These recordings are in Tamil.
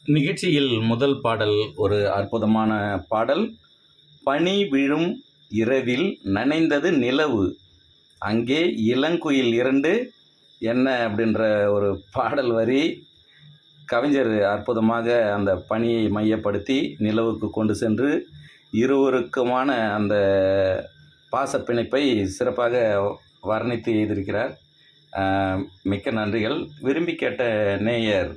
நிகழ்ச்சியில் முதல் பாடல் ஒரு அற்புதமான பாடல் பனி விழும் இரவில் நனைந்தது நிலவு அங்கே இளங்குயில் இரண்டு என்ன அப்படின்ற ஒரு பாடல் வரி கவிஞர் அற்புதமாக அந்த பனியை மையப்படுத்தி நிலவுக்கு கொண்டு சென்று இருவருக்குமான அந்த பாசப்பிணைப்பை சிறப்பாக வர்ணித்து எழுதியிருக்கிறார் ஆஹ் மிக்க நன்றிகள் விரும்பி கேட்ட நேயர்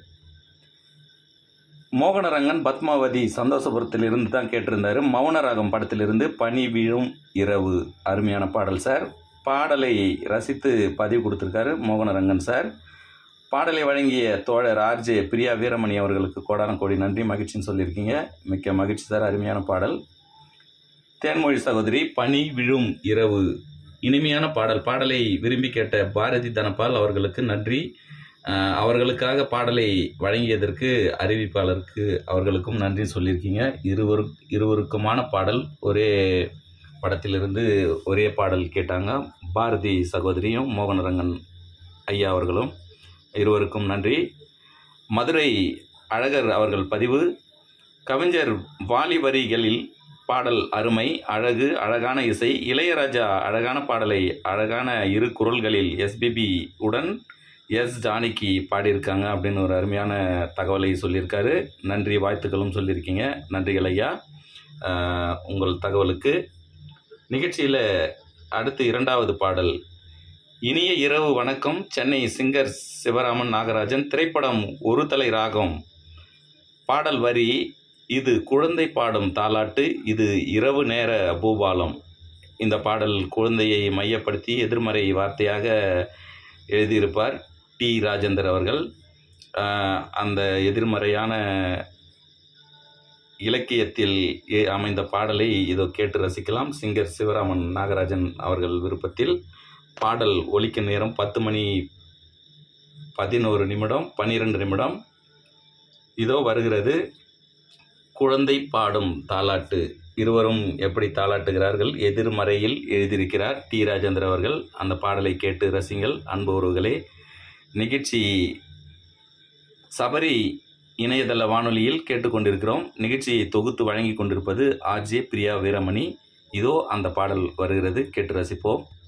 மோகனரங்கன் பத்மாவதி சந்தோஷபுரத்தில் இருந்து தான் கேட்டிருந்தாரு மௌனராகம் படத்திலிருந்து பனி வீழும் இரவு அருமையான பாடல் சார் பாடலை ரசித்து பதிவு கொடுத்துருக்காரு மோகனரங்கன் சார் பாடலை வழங்கிய தோழர் ஆர்ஜே பிரியா வீரமணி அவர்களுக்கு கோடான கோடி நன்றி மகிழ்ச்சின்னு சொல்லியிருக்கீங்க மிக்க மகிழ்ச்சி சார் அருமையான பாடல் தேன்மொழி சகோதரி பனி விழும் இரவு இனிமையான பாடல் பாடலை விரும்பி கேட்ட பாரதி தனபால் அவர்களுக்கு நன்றி அஹ், அவர்களுக்காக பாடலை வழங்கியதற்கு அறிவிப்பாளருக்கு அவர்களுக்கும் நன்றி சொல்லியிருக்கீங்க இருவரு இருவருக்குமான பாடல் ஒரே படத்திலிருந்து ஒரே பாடல் கேட்டாங்க பாரதி சகோதரியும் மோகனரங்கன் ஐயா அவர்களும் இருவருக்கும் நன்றி மதுரை அழகர் அவர்கள் பதிவு கவிஞர் வாலி வரிகளில் பாடல் அருமை அழகு அழகான இசை இளையராஜா அழகான பாடலை அழகான இரு குரல்களில் எஸ்பிபி உடன் எஸ் ஜானகி பாடியிருக்காங்க அப்படின்னு ஒரு அருமையான தகவலை சொல்லியிருக்காரு நன்றி வாழ்த்துக்களும் சொல்லியிருக்கீங்க நன்றிகள் ஐயா ஆஹ், உங்கள் தகவலுக்கு நிகழ்ச்சியில் அடுத்து இரண்டாவது பாடல் இனிய இரவு வணக்கம் சென்னை சிங்கர் சிவராமன் நாகராஜன் திரைப்படம் ஒரு தலை ராகம் பாடல் வரி இது குழந்தை பாடும் தாலாட்டு இது இரவு நேர பூபாலம் இந்த பாடல் குழந்தையை மையப்படுத்தி எதிர்மறை வார்த்தையாக எழுதியிருப்பார் டி ராஜேந்தர் அவர்கள் ஆஹ், அந்த எதிர்மறையான இலக்கியத்தில் ஏ- அமைந்த பாடலை இதோ கேட்டு ரசிக்கலாம் சிங்கர் சிவராமன் நாகராஜன் அவர்கள் விருப்பத்தில் பாடல் ஒலிக்க நேரம் பத்து மணி பதினோரு நிமிடம் பன்னிரெண்டு நிமிடம் இதோ வருகிறது குழந்தை பாடும் தாலாட்டு இருவரும் எப்படி தாலாட்டுகிறார்கள் எதிர்மறையில் எழுதியிருக்கிறார் டி ராஜேந்திர அவர்கள் அந்த பாடலை கேட்டு ரசிங்கள் அன்பு உறவுகளே நிகழ்ச்சி சபரி இணையதள வானொலியில் கேட்டுக்கொண்டிருக்கிறோம் நிகழ்ச்சியை தொகுத்து வழங்கி கொண்டிருப்பது ஆர்ஜே பிரியா வீரமணி இதோ அந்த பாடல் வருகிறது கேட்டு ரசிப்போம்